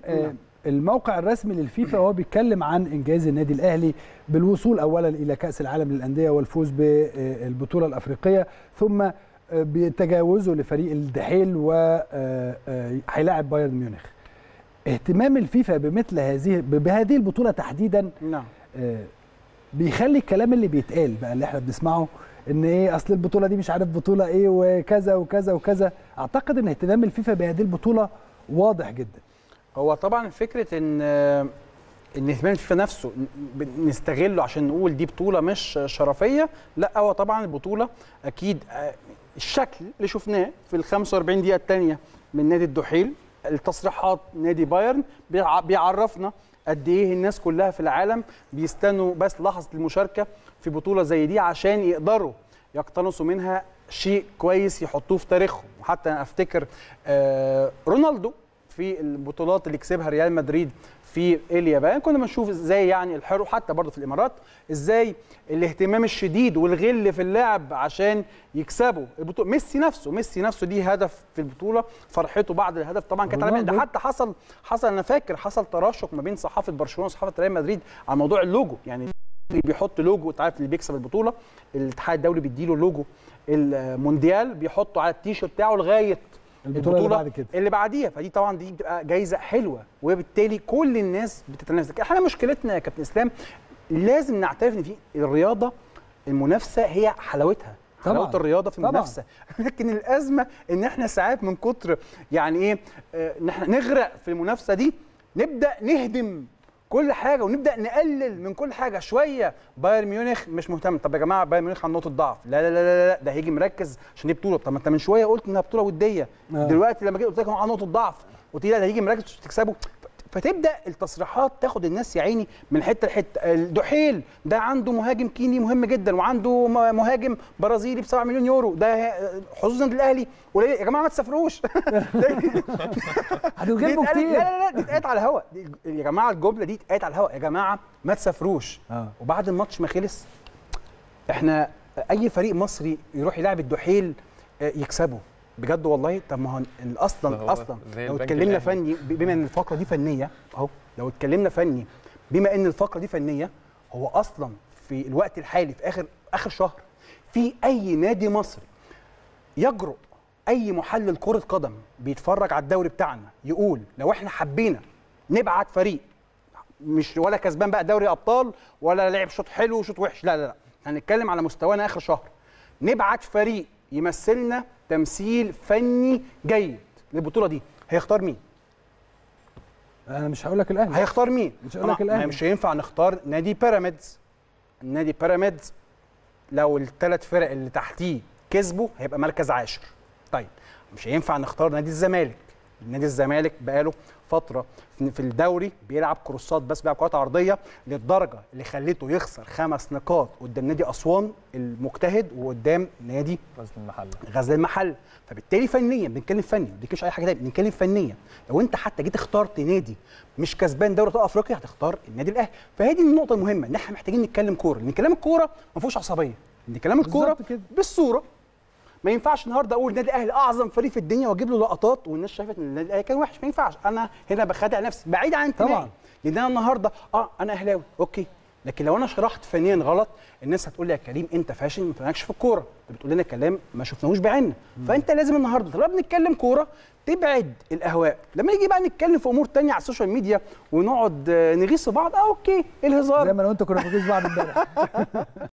آه، الموقع الرسمي للفيفا هو بيتكلم عن انجاز النادي الاهلي بالوصول اولا الى كاس العالم للانديه والفوز بالبطوله الافريقيه ثم آه، بتجاوزه لفريق الدحيل وهيلاعب بايرن ميونخ اهتمام الفيفا بمثل هذه بهذه البطوله تحديدا نعم آه، بيخلي الكلام اللي بيتقال بقى اللي احنا بنسمعه ان ايه اصل البطوله دي مش عارف بطوله ايه وكذا وكذا وكذا اعتقد ان اهتمام الفيفا بهذه البطوله واضح جدا هو طبعا فكره ان ان اهتمام الفيفا نفسه ن- نستغله عشان نقول دي بطوله مش شرفيه لا هو طبعا البطوله اكيد آه، الشكل اللي شفناه في ال 45 دقيقه الثانيه من نادي الدحيل التصريحات نادي بايرن بيع- بيعرفنا قد ايه الناس كلها في العالم بيستنوا بس لحظه المشاركه في بطوله زي دي عشان يقدروا يقتنصوا منها شيء كويس يحطوه في تاريخهم وحتى انا افتكر آه، رونالدو في البطولات اللي كسبها ريال مدريد في اليابان كنا بنشوف ازاي يعني الحلو حتى برضه في الامارات ازاي الاهتمام الشديد والغل في اللعب عشان يكسبوا البطوله ميسي نفسه ميسي نفسه دي هدف في البطوله فرحته بعد الهدف طبعا كانت عالمية. ده رونالدو. حتى حصل حصل انا فاكر حصل تراشق ما بين صحافه برشلونه وصحافه ريال مدريد على موضوع اللوجو يعني اللي بيحط لوجو انت عارف اللي بيكسب البطوله الاتحاد الدولي بيديله لوجو المونديال بيحطه على التيشيرت بتاعه لغايه البطوله اللي بعد كده اللي بعديها فدي طبعا دي بتبقى جايزه حلوه وبالتالي كل الناس بتتنافس لكن احنا مشكلتنا يا كابتن اسلام لازم نعترف ان في الرياضه المنافسه هي حلاوتها طبعاً. حلاوه الرياضه في طبعاً. المنافسه لكن الازمه ان احنا ساعات من كتر يعني ايه آه، ان احنا نغرق في المنافسه دي نبدا نهدم كل حاجه ونبدا نقلل من كل حاجه شويه بايرن ميونخ مش مهتم طب يا جماعه بايرن ميونخ عنده نقطه ضعف لا لا لا لا, لا ده هيجي مركز عشان دي بطوله طب ما انت من شويه قلت انها بطوله وديه آه. دلوقتي لما جيت قلت لك هو عنده نقطه ضعف قلت لي لا ده هيجي مركز عشان تكسبه فتبدا التصريحات تاخد الناس يا عيني من حته لحته الدحيل ده عنده مهاجم كيني مهم جدا وعنده م- مهاجم برازيلي ب 7 مليون يورو ده حظوظ النادي الاهلي قليل يا جماعه ما تسافروش دي هتتغلبوا اتقالت- كتير لا لا لا دي اتقالت على الهواء دي- يا جماعه الجمله دي اتقالت على الهواء يا جماعه ما تسافروش آه. وبعد الماتش ما خلص احنا اي فريق مصري يروح يلعب الدحيل آه، يكسبه بجد والله طب ما هو ال- ده اصلا هو اصلا زي لو البنك اتكلمنا الأهلي. فني ب- بما ان الفقره دي فنيه اهو لو اتكلمنا فني بما ان الفقره دي فنيه هو اصلا في الوقت الحالي في اخر اخر شهر في اي نادي مصري يجرؤ اي محلل كره قدم بيتفرج على الدوري بتاعنا يقول لو احنا حبينا نبعت فريق مش ولا كسبان بقى دوري ابطال ولا لعب شوط حلو وشوط وحش لا لا لا هنتكلم على مستوانا اخر شهر نبعت فريق يمثلنا تمثيل فني جيد للبطوله دي هيختار مين انا مش هقول لك الاهلي هيختار مين مش هقول لك طبعاً، الأهلي. ما مش هينفع نختار نادي بيراميدز نادي بيراميدز لو الثلاث فرق اللي تحتيه كسبوا هيبقى مركز عاشر طيب مش هينفع نختار نادي الزمالك نادي الزمالك بقاله فتره في في الدوري بيلعب كروسات بس بيلعب كرات عرضيه للدرجه اللي خلته يخسر خمس نقاط قدام نادي اسوان المجتهد وقدام نادي غزل المحله غزل المحل فبالتالي فنيا بنتكلم فني ما بنتكلمش اي حاجه تانية بنتكلم فنيا لو انت حتى جيت اخترت نادي مش كسبان دوري ابطال افريقيا هتختار النادي الاهلي فهي دي النقطه المهمه ان احنا محتاجين نتكلم كوره لان كلام الكوره ما فيهوش عصبيه ان كلام الكوره بالظبط كده. بالصوره ما ينفعش النهارده اقول النادي الاهلي اعظم فريق في الدنيا واجيب له لقطات والناس شايفه ان النادي الاهلي كان وحش ما ينفعش انا هنا بخادع نفسي بعيد عن انتمائي طبعاً. لان انا النهارده اه انا اهلاوي اوكي لكن لو انا شرحت فنيا غلط الناس هتقول لي يا كريم انت فاشل ما مالكش في الكوره انت بتقول لنا كلام ما شفناهوش بعيننا فانت لازم النهارده طالما بنتكلم كوره تبعد الاهواء لما نيجي بقى نتكلم في امور تانية على السوشيال ميديا ونقعد آه، نغيظ في بعض اه اوكي الهزار زي ما انا وانت كنا بنجيز بعض امبارح